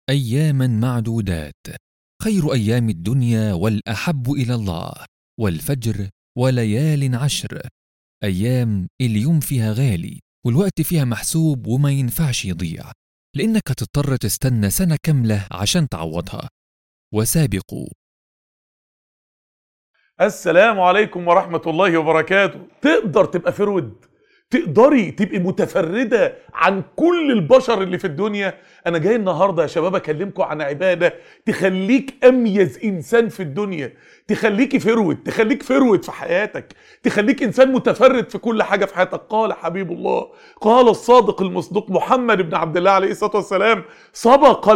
اياما معدودات خير ايام الدنيا والاحب الى الله والفجر وليال عشر ايام اليوم فيها غالي والوقت فيها محسوب وما ينفعش يضيع لانك هتضطر تستنى سنه كامله عشان تعوضها وسابقوا السلام عليكم ورحمة الله وبركاته تقدر تبقى فرود تقدري تبقي متفردة عن كل البشر اللي في الدنيا أنا جاي النهاردة يا شباب أكلمكم عن عبادة تخليك أميز إنسان في الدنيا تخليكي فرود تخليك فرود في حياتك تخليك إنسان متفرد في كل حاجة في حياتك قال حبيب الله قال الصادق المصدوق محمد بن عبد الله عليه الصلاة والسلام سبق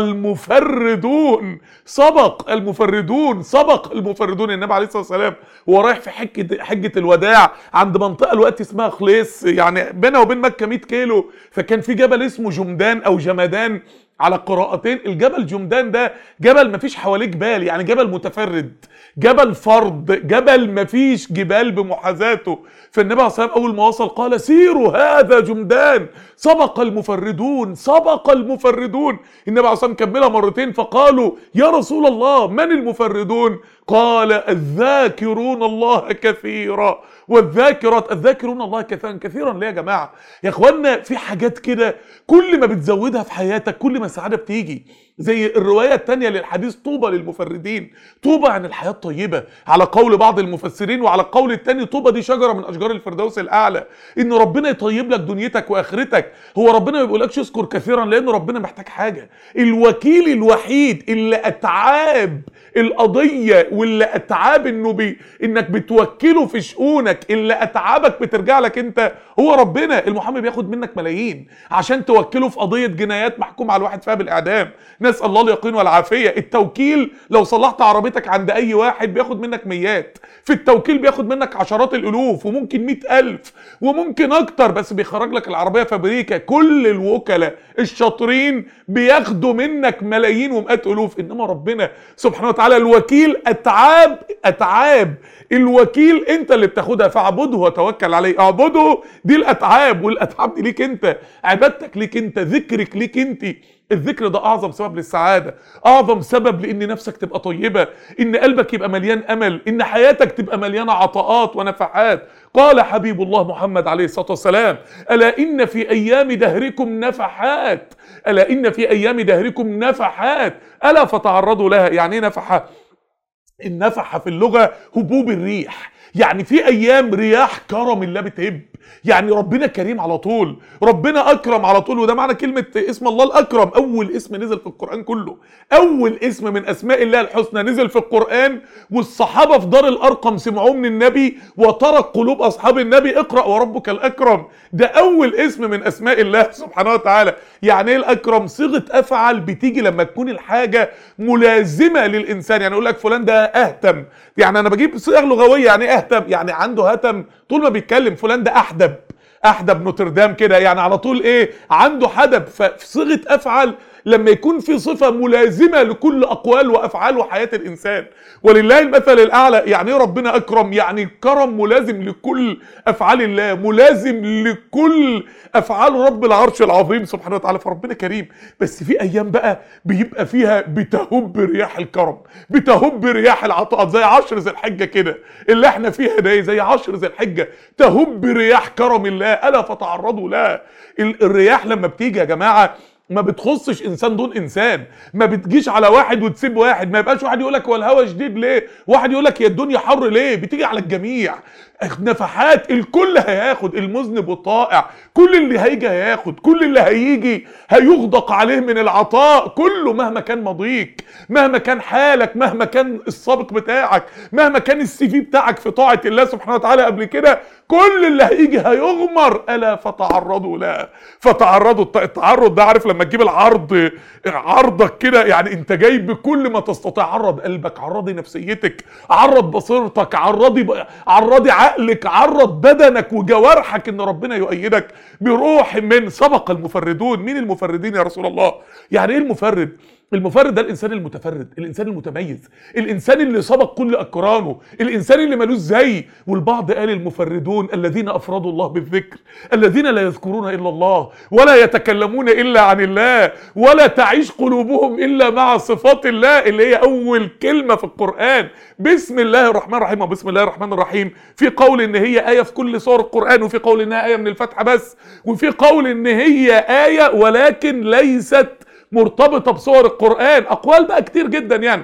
المفردون سبق المفردون سبق المفردون النبي عليه الصلاة والسلام وهو رايح في حجة حجة الوداع عند منطقة الوقت اسمها خليص يعني بينها وبين مكة 100 كيلو فكان في جبل اسمه جمدان أو جمدان على قراءتين الجبل جمدان ده جبل مفيش حواليه جبال يعني جبل متفرد جبل فرد جبل مفيش جبال بمحاذاته فالنبي عليه الصلاه والسلام اول ما وصل قال سيروا هذا جمدان سبق المفردون سبق المفردون النبي عليه الصلاه والسلام كملها مرتين فقالوا يا رسول الله من المفردون قال الذاكرون الله كثيرا والذاكرات الذاكرون الله كثيرا كثيرا ليه يا جماعه يا اخوانا في حاجات كده كل ما بتزودها في حياتك كل ما السعاده بتيجي زي الروايه الثانيه للحديث طوبى للمفردين طوبى عن الحياه الطيبه على قول بعض المفسرين وعلى القول الثاني طوبى دي شجره من اشجار الفردوس الاعلى ان ربنا يطيب لك دنيتك واخرتك هو ربنا ما بيقولكش اذكر كثيرا لان ربنا محتاج حاجه الوكيل الوحيد اللي اتعاب القضيه واللي اتعاب انه بي انك بتوكله في شؤونك اللي اتعابك بترجع لك انت هو ربنا المحامي بياخد منك ملايين عشان توكله في قضيه جنايات محكوم على الواحد فيها بالاعدام نسال الله اليقين والعافيه التوكيل لو صلحت عربيتك عند اي واحد بياخد منك ميات في التوكيل بياخد منك عشرات الالوف وممكن مئة الف وممكن اكتر بس بيخرج لك العربيه فابريكا كل الوكلاء الشاطرين بياخدوا منك ملايين ومئات الوف انما ربنا سبحانه وتعالى الوكيل اتعاب اتعاب الوكيل انت اللي بتاخدها فاعبده وتوكل عليه اعبده دي الاتعاب والاتعاب دي ليك انت عبادتك ليك انت ذكرك ليك انت الذكر ده اعظم سبب للسعاده اعظم سبب لان نفسك تبقى طيبه ان قلبك يبقى مليان امل ان حياتك تبقى مليانه عطاءات ونفحات قال حبيب الله محمد عليه الصلاه والسلام الا ان في ايام دهركم نفحات الا ان في ايام دهركم نفحات الا فتعرضوا لها يعني ايه نفحه النفحه في اللغه هبوب الريح يعني في ايام رياح كرم الله بتهب يعني ربنا كريم على طول ربنا اكرم على طول وده معنى كلمه اسم الله الاكرم اول اسم نزل في القران كله اول اسم من اسماء الله الحسنى نزل في القران والصحابه في دار الارقم سمعوه من النبي وترك قلوب اصحاب النبي اقرا وربك الاكرم ده اول اسم من اسماء الله سبحانه وتعالى يعني ايه الاكرم صيغه افعل بتيجي لما تكون الحاجه ملازمه للانسان يعني اقول لك فلان ده اهتم يعني انا بجيب صيغ لغويه يعني ايه اهتم يعني عنده هتم طول ما بيتكلم فلان ده احدب احدب نوتردام كده يعني على طول ايه عنده حدب ففي صيغه افعل لما يكون في صفه ملازمه لكل اقوال وافعال وحياه الانسان ولله المثل الاعلى يعني ايه ربنا اكرم يعني كرم ملازم لكل افعال الله ملازم لكل افعال رب العرش العظيم سبحانه وتعالى فربنا كريم بس في ايام بقى بيبقى فيها بتهب رياح الكرم بتهب رياح العطاءات زي عشر ذي الحجه كده اللي احنا فيها ده زي عشر ذي الحجه تهب رياح كرم الله الا فتعرضوا لها الرياح لما بتيجي يا جماعه ما بتخصش انسان دون انسان ما بتجيش على واحد وتسيب واحد ما يبقاش واحد يقول لك هو الهوا شديد ليه واحد يقول لك هي الدنيا حر ليه بتيجي على الجميع نفحات الكل هياخد المذنب والطائع كل اللي هيجي هياخد كل اللي هيجي هيغدق عليه من العطاء كله مهما كان مضيق مهما كان حالك مهما كان السابق بتاعك مهما كان السي في بتاعك في طاعه الله سبحانه وتعالى قبل كده كل اللي هيجي هيغمر الا فتعرضوا لا فتعرضوا التعرض ده عارف لما تجيب العرض عرضك كده يعني انت جاي بكل ما تستطيع عرض قلبك عرضي نفسيتك عرض بصيرتك عرضي ب... عرضي عقلك عرض بدنك وجوارحك ان ربنا يؤيدك بروح من سبق المفردون مين المفردين يا رسول الله يعني ايه المفرد المفرد ده الانسان المتفرد الانسان المتميز الانسان اللي سبق كل اقرانه الانسان اللي ملوش زي والبعض قال المفردون الذين افردوا الله بالذكر الذين لا يذكرون الا الله ولا يتكلمون الا عن الله ولا تعيش قلوبهم الا مع صفات الله اللي هي اول كلمه في القران بسم الله الرحمن الرحيم وبسم الله الرحمن الرحيم في قول ان هي ايه في كل سور القران وفي قول انها ايه من الفاتحه بس وفي قول ان هي ايه ولكن ليست مرتبطه بصور القران اقوال بقى كتير جدا يعني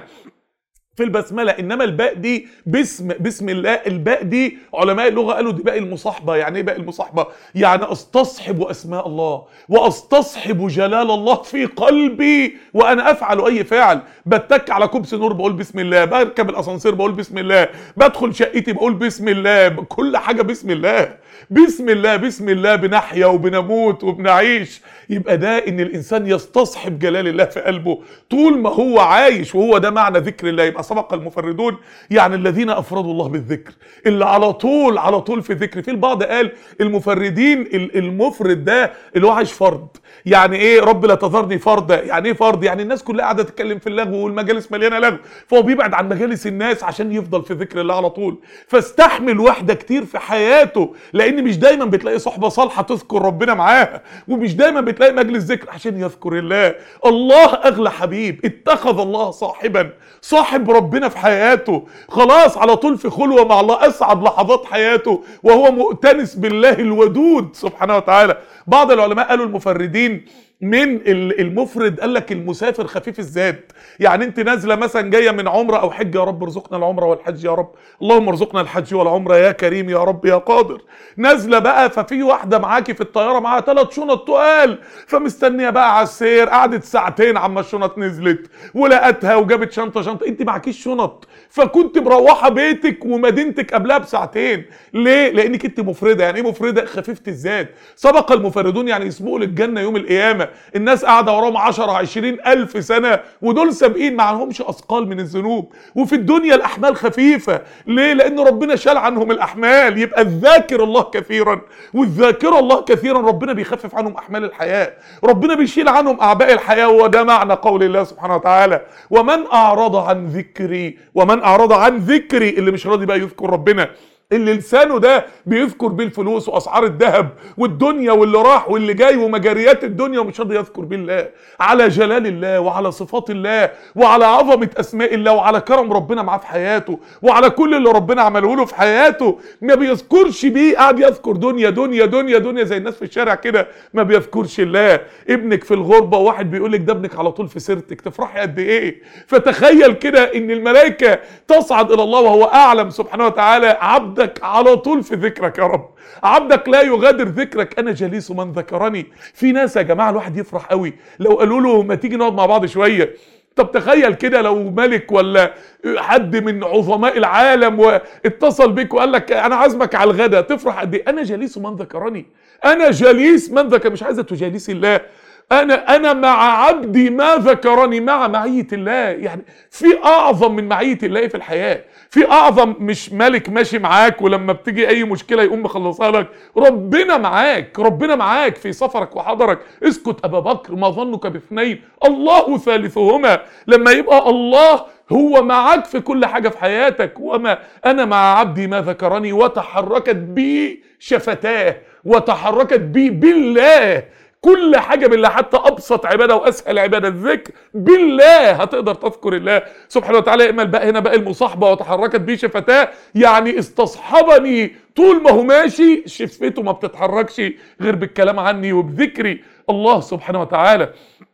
في البسمله انما الباء دي باسم بسم الله الباء دي علماء اللغه قالوا دي باء المصاحبه يعني ايه باء المصاحبه يعني استصحب اسماء الله واستصحب جلال الله في قلبي وانا افعل اي فعل بتك على كبس نور بقول بسم الله بركب الاسانسير بقول بسم الله بدخل شقتي بقول بسم الله كل حاجه بسم الله بسم الله بسم الله بنحيا وبنموت وبنعيش يبقى ده ان الانسان يستصحب جلال الله في قلبه طول ما هو عايش وهو ده معنى ذكر الله يبقى سبق المفردون يعني الذين افردوا الله بالذكر اللي على طول على طول في ذكر في البعض قال المفردين ال- المفرد ده اللي هو عايش فرد يعني ايه رب لا تذرني فردا يعني ايه فرد يعني الناس كلها قاعده تتكلم في اللغو والمجالس مليانه لغو فهو بيبعد عن مجالس الناس عشان يفضل في ذكر الله على طول فاستحمل وحده كتير في حياته لان مش دايما بتلاقي صحبه صالحه تذكر ربنا معاها ومش دايما بتلاقي مجلس ذكر عشان يذكر الله الله اغلى حبيب اتخذ الله صاحبا صاحب ربنا في حياته خلاص على طول في خلوه مع الله اسعد لحظات حياته وهو مؤتنس بالله الودود سبحانه وتعالى بعض العلماء قالوا المفردين من ال- المفرد قال لك المسافر خفيف الزاد يعني انت نازله مثلا جايه من عمره او حج يا رب ارزقنا العمره والحج يا رب اللهم ارزقنا الحج والعمره يا كريم يا رب يا قادر نازله بقى ففي واحده معاكي في الطياره معاها ثلاث شنط تقال فمستنيه بقى على السير قعدت ساعتين عما الشنط نزلت ولقتها وجابت شنطه شنطه انت معكيش شنط فكنت مروحه بيتك ومدينتك قبلها بساعتين ليه لانك انت مفرده يعني ايه مفرده خفيفه الزاد سبق المفردون يعني يسبقوا للجنه يوم القيامه الناس قاعده وراهم 10 20 الف سنه ودول سابقين ما لهمش اثقال من الذنوب وفي الدنيا الاحمال خفيفه ليه لان ربنا شال عنهم الاحمال يبقى الذاكر الله كثيرا والذاكره الله كثيرا ربنا بيخفف عنهم احمال الحياه ربنا بيشيل عنهم اعباء الحياه وده معنى قول الله سبحانه وتعالى ومن اعرض عن ذكري ومن اعرض عن ذكري اللي مش راضي بقى يذكر ربنا اللي لسانه ده بيذكر بيه الفلوس واسعار الذهب والدنيا واللي راح واللي جاي ومجاريات الدنيا ومش راضي يذكر بيه الله على جلال الله وعلى صفات الله وعلى عظمه اسماء الله وعلى كرم ربنا معاه في حياته وعلى كل اللي ربنا عمله له في حياته ما بيذكرش بيه قاعد يذكر دنيا دنيا دنيا دنيا زي الناس في الشارع كده ما بيذكرش الله ابنك في الغربه وواحد بيقول لك ده ابنك على طول في سيرتك تفرحي قد ايه فتخيل كده ان الملائكه تصعد الى الله وهو اعلم سبحانه وتعالى عبدك على طول في ذكرك يا رب عبدك لا يغادر ذكرك انا جليس من ذكرني في ناس يا جماعه الواحد يفرح قوي لو قالوا له ما تيجي نقعد مع بعض شويه طب تخيل كده لو ملك ولا حد من عظماء العالم واتصل بيك وقال لك انا عازمك على الغداء تفرح قد ايه انا جليس من ذكرني انا جليس من ذكر مش عايزه تجاليس الله انا انا مع عبدي ما ذكرني مع معيه الله يعني في اعظم من معيه الله في الحياه في اعظم مش ملك ماشي معاك ولما بتيجي اي مشكله يقوم مخلصها لك ربنا معاك ربنا معاك في سفرك وحضرك اسكت ابا بكر ما ظنك باثنين الله ثالثهما لما يبقى الله هو معاك في كل حاجه في حياتك وما انا مع عبدي ما ذكرني وتحركت بي شفتاه وتحركت بي بالله كل حاجة بالله حتى أبسط عبادة وأسهل عبادة الذكر بالله هتقدر تذكر الله سبحانه وتعالى إما بقى هنا بقى المصاحبة وتحركت بيه شفتاه يعني استصحبني طول ما هو ماشي شفته ما بتتحركش غير بالكلام عني وبذكري الله سبحانه وتعالى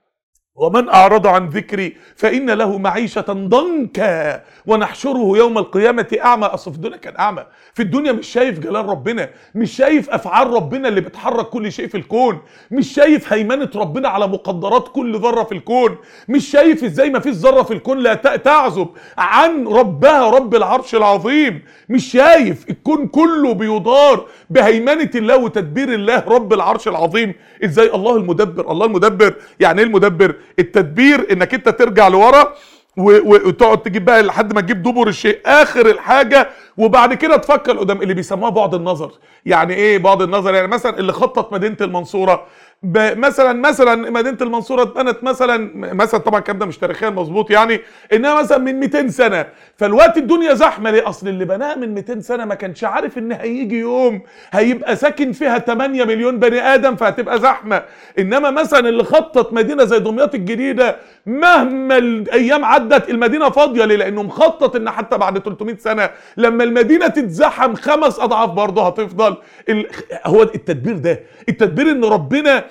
ومن أعرض عن ذكري فإن له معيشة ضنكا ونحشره يوم القيامة أعمى أصل في الدنيا كان أعمى في الدنيا مش شايف جلال ربنا مش شايف أفعال ربنا اللي بتحرك كل شيء في الكون مش شايف هيمنة ربنا على مقدرات كل ذرة في الكون مش شايف إزاي ما فيش ذرة في الكون لا تعزب عن ربها رب العرش العظيم مش شايف الكون كله بيدار بهيمنة الله وتدبير الله رب العرش العظيم إزاي الله المدبر الله المدبر يعني إيه المدبر التدبير انك انت ترجع لورا وتقعد تجيب بقى لحد ما تجيب دبر الشيء اخر الحاجه وبعد كده تفكر قدام اللي بيسموها بعد النظر يعني ايه بعد النظر يعني مثلا اللي خطط مدينه المنصوره ب- مثلا مثلا مدينه المنصوره اتبنت مثلا مثلا طبعا الكلام ده مش تاريخيا مظبوط يعني انها مثلا من 200 سنه فالوقت الدنيا زحمه ليه اصل اللي بناها من 200 سنه ما كانش عارف ان هيجي يوم هيبقى ساكن فيها 8 مليون بني ادم فهتبقى زحمه انما مثلا اللي خطط مدينه زي دمياط الجديده مهما الايام عدت المدينه فاضيه ليه لانه مخطط ان حتى بعد 300 سنه لما المدينه تتزحم خمس اضعاف برضه هتفضل ال... هو التدبير ده التدبير ان ربنا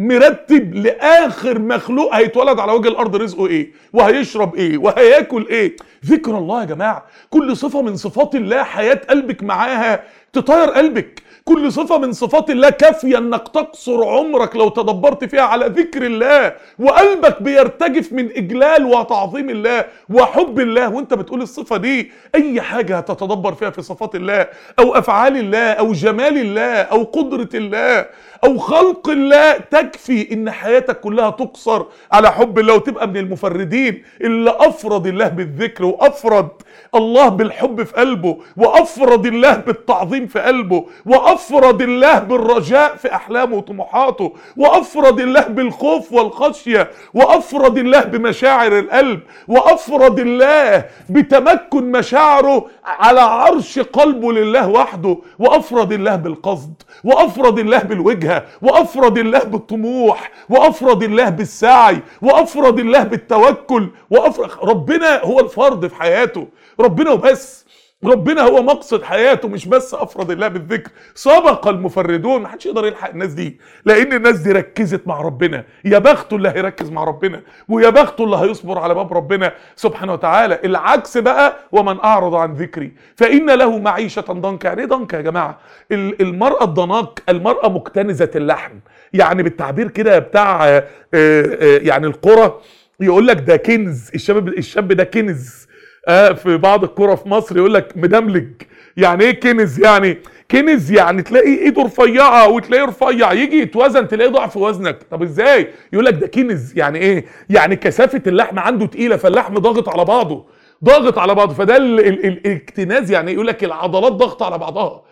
مرتب لاخر مخلوق هيتولد على وجه الارض رزقه ايه وهيشرب ايه وهياكل ايه ذكر الله يا جماعه كل صفه من صفات الله حياه قلبك معاها تطير قلبك كل صفة من صفات الله كافية انك تقصر عمرك لو تدبرت فيها على ذكر الله وقلبك بيرتجف من اجلال وتعظيم الله وحب الله وانت بتقول الصفة دي اي حاجة هتتدبر فيها في صفات الله او افعال الله او جمال الله او قدرة الله او خلق الله تكفي ان حياتك كلها تقصر على حب الله وتبقى من المفردين اللي افرد الله بالذكر وافرد الله بالحب في قلبه وافرد الله بالتعظيم في قلبه وافرد الله بالرجاء في احلامه وطموحاته وافرد الله بالخوف والخشيه وافرد الله بمشاعر القلب وافرد الله بتمكن مشاعره على عرش قلبه لله وحده وافرد الله بالقصد وافرد الله بالوجهه وافرد الله بالطموح وافرد الله بالسعي وافرد الله بالتوكل وافرد ربنا هو الفرد في حياته ربنا وبس ربنا هو مقصد حياته مش بس افرد الله بالذكر سبق المفردون ما حدش يقدر يلحق الناس دي لان الناس دي ركزت مع ربنا يا بخته اللي هيركز مع ربنا ويا بخته اللي هيصبر على باب ربنا سبحانه وتعالى العكس بقى ومن اعرض عن ذكري فان له معيشه ضنكا يعني ايه ضنكا يا جماعه ال- المراه الضناك المراه مكتنزه اللحم يعني بالتعبير كده بتاع آه، آه، يعني القرى يقول لك ده كنز الشباب الشاب ده كنز آه في بعض الكرة في مصر يقول لك مدملج يعني ايه كنز يعني كنز يعني تلاقي ايده رفيعه وتلاقيه رفيع يجي يتوزن تلاقيه ضعف وزنك طب ازاي يقول لك ده كنز يعني ايه يعني كثافه اللحم عنده تقيله فاللحم ضاغط على بعضه ضاغط على بعضه فده ال- ال- ال- الاكتناز يعني يقول لك العضلات ضغط على بعضها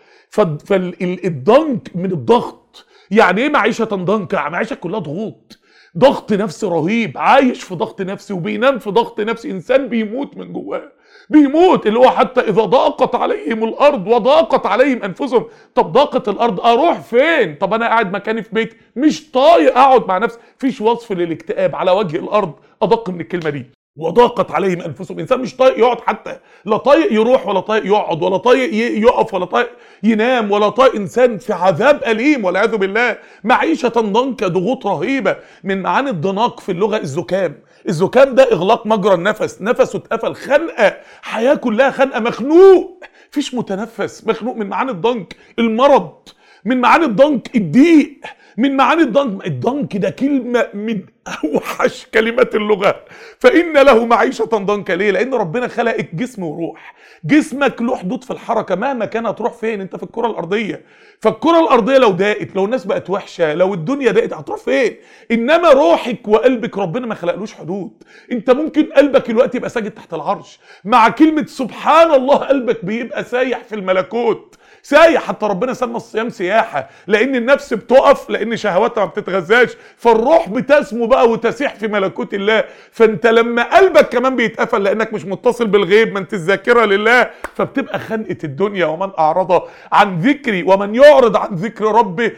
فالضنك من الضغط يعني ايه معيشه ضنكه معيشه كلها ضغوط ضغط نفسي رهيب عايش في ضغط نفسي وبينام في ضغط نفسي انسان بيموت من جواه بيموت اللي هو حتى اذا ضاقت عليهم الارض وضاقت عليهم انفسهم طب ضاقت الارض اروح فين طب انا قاعد مكاني في بيتي مش طايق اقعد مع نفسي فيش وصف للاكتئاب على وجه الارض ادق من الكلمه دي وضاقت عليهم انفسهم انسان مش طايق يقعد حتى لا طايق يروح ولا طايق يقعد ولا طايق ي- يقف ولا طايق ينام ولا طايق انسان في عذاب اليم والعياذ بالله معيشه ضنكه ضغوط رهيبه من معاني الضناك في اللغه الزكام الزكام ده اغلاق مجرى النفس نفسه اتقفل خنقه حياه كلها خنقه مخنوق فيش متنفس مخنوق من معاني الضنك المرض من معاني الضنك الضيق من معاني الضنك الضنك ده كلمة من أوحش كلمات اللغة فإن له معيشة ضنكا ليه؟ لأن ربنا خلقك جسم وروح جسمك له حدود في الحركة مهما كان هتروح فين أنت في الكرة الأرضية فالكرة الأرضية لو ضاقت لو الناس بقت وحشة لو الدنيا ضاقت هتروح فين إنما روحك وقلبك ربنا ما خلقلوش حدود أنت ممكن قلبك الوقت يبقى ساجد تحت العرش مع كلمة سبحان الله قلبك بيبقى سايح في الملكوت سايح حتى ربنا سمى الصيام سياحه لان النفس بتقف لان شهواتها ما بتتغذاش فالروح بتسمو بقى وتسيح في ملكوت الله فانت لما قلبك كمان بيتقفل لانك مش متصل بالغيب ما انت الذاكره لله فبتبقى خنقه الدنيا ومن اعرض عن ذكري ومن يعرض عن ذكر ربه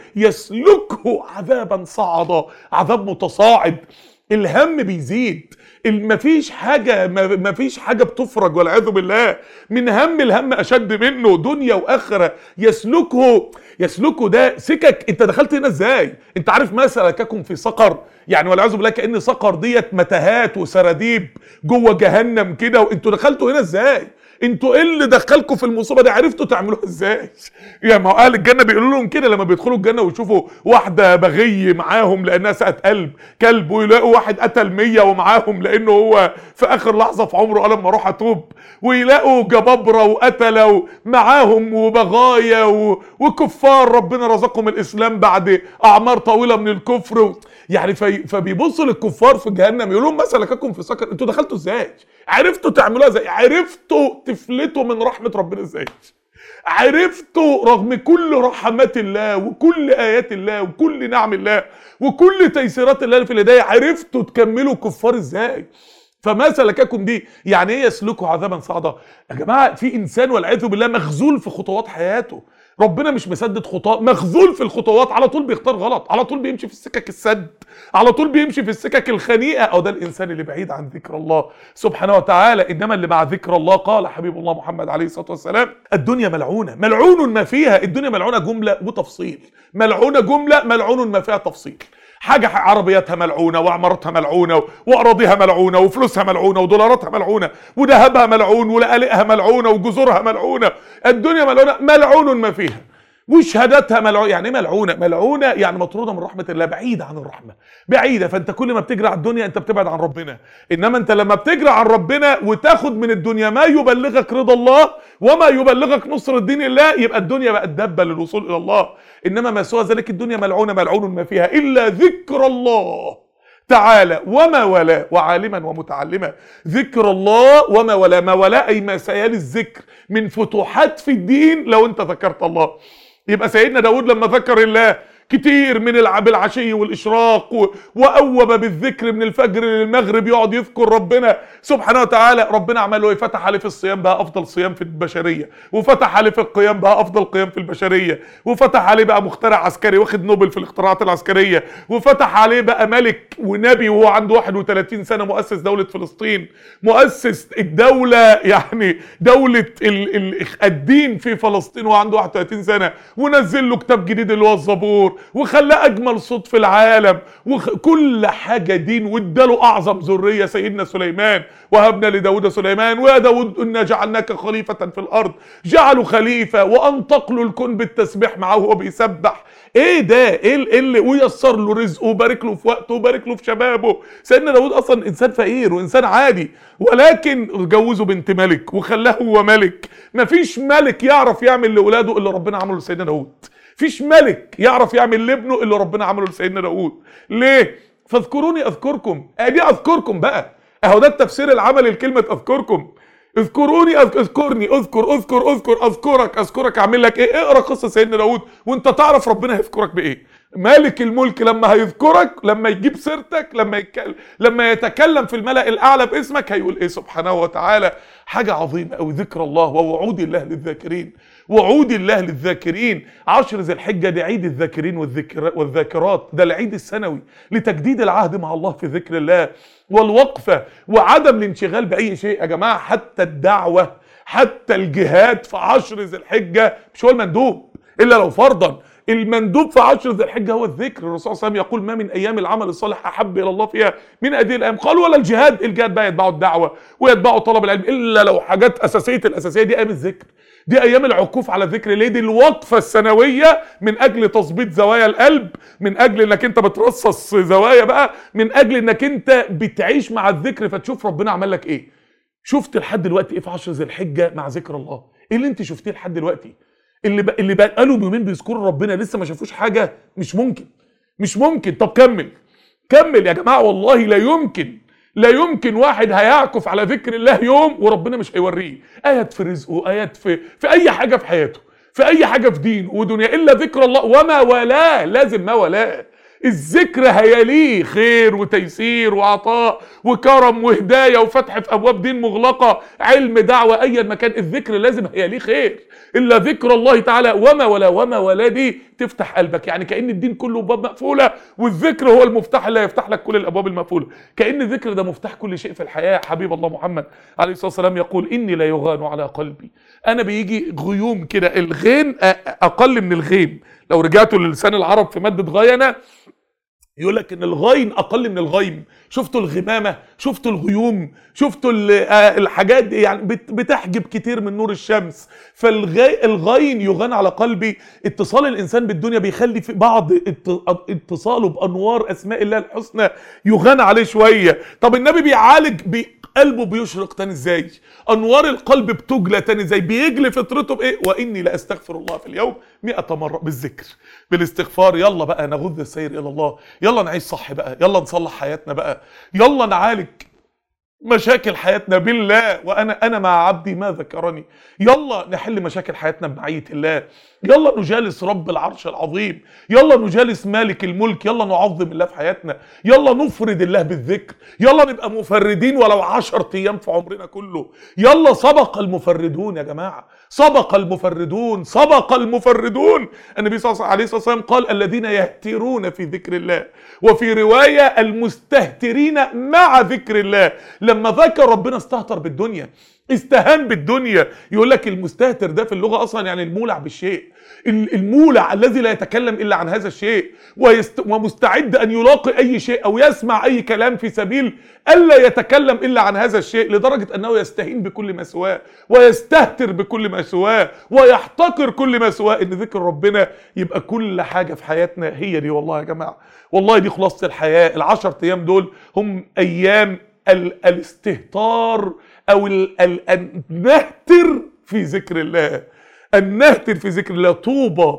يسلكه عذابا صعدا عذاب متصاعد الهم بيزيد ال- مفيش حاجة ما- مفيش حاجة بتفرج والعياذ بالله من هم الهم أشد منه دنيا وآخرة يسلكه يسلكه ده سكك أنت دخلت هنا إزاي؟ أنت عارف ما سلككم في سقر يعني والعياذ بالله كأن سقر ديت متاهات وسراديب جوه جهنم كده وأنتوا دخلتوا هنا إزاي؟ انتوا ايه اللي دخلكم في المصيبه دي عرفتوا تعملوها ازاي يا ما هو اهل الجنه بيقولوا لهم كده لما بيدخلوا الجنه ويشوفوا واحده بغي معاهم لانها سقت قلب كلب ويلاقوا واحد قتل مية ومعاهم لانه هو في اخر لحظه في عمره قال لما اروح اتوب ويلاقوا جبابره وقتله معاهم وبغايا و... وكفار ربنا رزقهم الاسلام بعد اعمار طويله من الكفر و... يعني في... فبيبصوا للكفار في جهنم يقولوا لهم ما سلككم في سكر انتوا دخلتوا ازاي عرفتوا تعملوها ازاي عرفتوا تفلتوا من رحمه ربنا ازاي عرفتوا رغم كل رحمات الله وكل ايات الله وكل نعم الله وكل تيسيرات الله في الهدايه عرفتوا تكملوا كفار ازاي فما سلككم دي يعني ايه يسلكوا عذابا صعدا يا جماعه في انسان والعياذ بالله مخذول في خطوات حياته ربنا مش مسدد خطاه مخذول في الخطوات على طول بيختار غلط على طول بيمشي في السكك السد على طول بيمشي في السكك الخنيئه او ده الانسان اللي بعيد عن ذكر الله سبحانه وتعالى انما اللي مع ذكر الله قال حبيب الله محمد عليه الصلاه والسلام الدنيا ملعونه ملعون ما فيها الدنيا ملعونه جمله وتفصيل ملعونه جمله ملعون ما فيها تفصيل حاجة عربياتها ملعونة وعمارتها ملعونة وأراضيها ملعونة وفلوسها ملعونة ودولاراتها ملعونة وذهبها ملعون ولآلئها ملعونة وجذورها ملعونة الدنيا ملعونة ملعون ما فيها وشهاداتها ملعونة يعني ايه ملعونة ملعونة يعني مطرودة من رحمة الله بعيدة عن الرحمة بعيدة فانت كل ما بتجري على الدنيا انت بتبعد عن ربنا انما انت لما بتجري عن ربنا وتاخد من الدنيا ما يبلغك رضا الله وما يبلغك نصر الدين الله يبقى الدنيا بقت دبة للوصول الى الله انما ما سوى ذلك الدنيا ملعونة ملعون ما فيها الا ذكر الله تعالى وما ولا وعالما ومتعلما ذكر الله وما ولا ما ولا اي ما سيالي الذكر من فتوحات في الدين لو انت ذكرت الله يبقى سيدنا داود لما ذكر الله كتير من العب العشي والإشراق و... وأوب بالذكر من الفجر للمغرب يقعد يذكر ربنا سبحانه وتعالى ربنا عمل له فتح عليه في الصيام بقى أفضل صيام في البشرية وفتح عليه في القيام بقى أفضل قيام في البشرية وفتح عليه بقى مخترع عسكري واخد نوبل في الاختراعات العسكرية وفتح عليه بقى ملك ونبي وهو عنده 31 سنة مؤسس دولة فلسطين مؤسس الدولة يعني دولة ال... ال... الدين في فلسطين وهو عنده 31 سنة ونزل له كتاب جديد اللي هو الزبور وخلاه اجمل صوت في العالم وكل حاجه دين واداله اعظم ذريه سيدنا سليمان وهبنا لداود سليمان ويا داود انا جعلناك خليفه في الارض جعلوا خليفه وانطق له الكون بالتسبيح معاه وهو بيسبح ايه ده ايه اللي ويسر له رزقه وبارك له في وقته وبارك له في شبابه سيدنا داود اصلا انسان فقير وانسان عادي ولكن جوزه بنت ملك وخلاه هو ملك مفيش ملك يعرف يعمل لاولاده اللي ربنا عمله لسيدنا داود فيش ملك يعرف يعمل لابنه اللي ربنا عمله لسيدنا داود ليه فاذكروني اذكركم ادي اذكركم بقى اهو ده التفسير العملي لكلمه اذكركم اذكروني أذ- اذكرني اذكر اذكر اذكر اذكرك اذكرك اعمل لك ايه اقرا قصه سيدنا داود وانت تعرف ربنا هيذكرك بايه مالك الملك لما هيذكرك لما يجيب سيرتك لما يتكلم لما يتكلم في الملأ الاعلى باسمك هيقول ايه سبحانه وتعالى حاجه عظيمه قوي ذكر الله ووعود الله للذاكرين وعود الله للذاكرين عشر ذي الحجه ده عيد الذاكرين والذكر والذاكرات ده العيد السنوي لتجديد العهد مع الله في ذكر الله والوقفه وعدم الانشغال باي شيء يا جماعه حتى الدعوه حتى الجهاد في عشر ذي الحجه مش هو المندوب الا لو فرضا المندوب في عشر ذي الحجه هو الذكر الرسول صلى الله عليه وسلم يقول ما من ايام العمل الصالح احب الى الله فيها من هذه الايام قال ولا الجهاد الجهاد بقى يتبعه الدعوه ويتبعه طلب العلم الا لو حاجات اساسيه الاساسيه دي ايام الذكر دي ايام العكوف على الذكر ليه دي الوقفه السنويه من اجل تظبيط زوايا القلب من اجل انك انت بترصص زوايا بقى من اجل انك انت بتعيش مع الذكر فتشوف ربنا عمل لك ايه شفت لحد دلوقتي ايه في عشر ذي الحجه مع ذكر الله ايه اللي انت شفتيه لحد دلوقتي اللي ب... اللي بقالوا يومين بيذكروا ربنا لسه ما شافوش حاجه مش ممكن مش ممكن طب كمل كمل يا جماعه والله لا يمكن لا يمكن واحد هيعكف على ذكر الله يوم وربنا مش هيوريه ايات في رزقه ايات في في اي حاجه في حياته في اي حاجه في دين ودنيا الا ذكر الله وما ولاه لازم ما ولاه الذكر هيليه خير وتيسير وعطاء وكرم وهدايه وفتح في ابواب دين مغلقه علم دعوه ايا ما كان الذكر لازم هيليه خير الا ذكر الله تعالى وما ولا وما ولا دي تفتح قلبك يعني كان الدين كله باب مقفوله والذكر هو المفتاح اللي هيفتح لك كل الابواب المقفوله كان الذكر ده مفتاح كل شيء في الحياه حبيب الله محمد عليه الصلاه والسلام يقول اني لا يغان على قلبي انا بيجي غيوم كده الغين أ- اقل من الغيم لو رجعتوا للسان العرب في ماده غينه يقول لك ان الغين اقل من الغيم شفتوا الغمامه شفتوا الغيوم شفتوا ال- آه الحاجات دي يعني بت- بتحجب كتير من نور الشمس فالغين يغان على قلبي اتصال الانسان بالدنيا بيخلي في بعض ات- اتصاله بانوار اسماء الله الحسنى يغان عليه شويه طب النبي بيعالج بي قلبه بيشرق تاني ازاي انوار القلب بتجلى تاني ازاي بيجلي فطرته بايه واني لاستغفر الله في اليوم مئة مرة بالذكر بالاستغفار يلا بقى نغذ السير الى الله يلا نعيش صح بقى يلا نصلح حياتنا بقى يلا نعالج مشاكل حياتنا بالله وانا انا مع عبدي ما ذكرني يلا نحل مشاكل حياتنا بمعيه الله يلا نجالس رب العرش العظيم يلا نجالس مالك الملك يلا نعظم الله في حياتنا يلا نفرد الله بالذكر يلا نبقى مفردين ولو عشر ايام في عمرنا كله يلا سبق المفردون يا جماعه سبق المفردون سبق المفردون النبي صلى الله عليه وسلم قال الذين يهترون في ذكر الله وفي روايه المستهترين مع ذكر الله لما ذكر ربنا استهتر بالدنيا استهان بالدنيا يقول لك المستهتر ده في اللغه اصلا يعني المولع بالشيء المولع الذي لا يتكلم الا عن هذا الشيء ويست ومستعد ان يلاقي اي شيء او يسمع اي كلام في سبيل الا يتكلم الا عن هذا الشيء لدرجه انه يستهين بكل ما سواه ويستهتر بكل ما سواه ويحتقر كل ما سواه ان ذكر ربنا يبقى كل حاجه في حياتنا هي دي والله يا جماعه والله دي خلاصه الحياه العشر ايام دول هم ايام ال الاستهتار او ال ال النهتر في ذكر الله النهتر في ذكر الله طوبى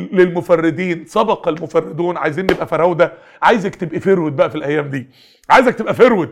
للمفردين سبق المفردون عايزين نبقى فراوده عايزك تبقى فرود بقى في الايام دي عايزك تبقى فرود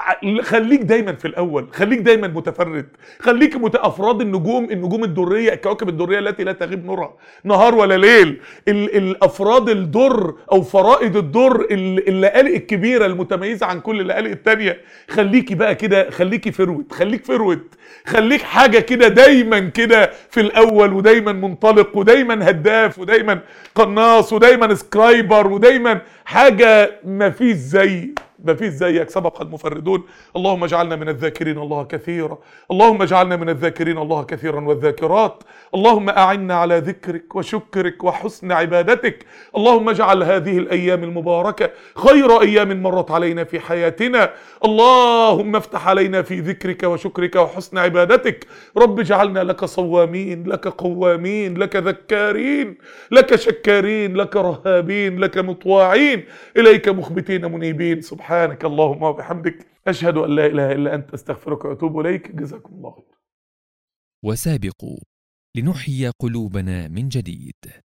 خليك دايما في الاول خليك دايما متفرد خليك مت... افراد النجوم النجوم الدريه الكواكب الدريه التي لا تغيب نورها نهار ولا ليل ال... الافراد الدر او فرائد الدر الليالي الكبيره المتميزه عن كل الليالي التانية خليكي بقى كده خليكي فرود خليك فرود خليك حاجه كده دايما كده في الاول ودايما منطلق ودايما هداف ودايما قناص ودايما سكرايبر ودايما حاجه ما فيش زي ما فيش زيك سبق المفردون اللهم اجعلنا من الذاكرين الله كثيرا اللهم اجعلنا من الذاكرين الله كثيرا والذاكرات اللهم اعنا على ذكرك وشكرك وحسن عبادتك اللهم اجعل هذه الايام المباركه خير ايام مرت علينا في حياتنا اللهم افتح علينا في ذكرك وشكرك وحسن عبادتك رب اجعلنا لك صوامين لك قوامين لك ذكارين لك شكارين لك رهابين لك مطواعين اليك مخبتين منيبين سبحان سبحانك اللهم وبحمدك أشهد أن لا إله إلا أنت أستغفرك وأتوب إليك جزاكم الله خير وسابقوا لنحيي قلوبنا من جديد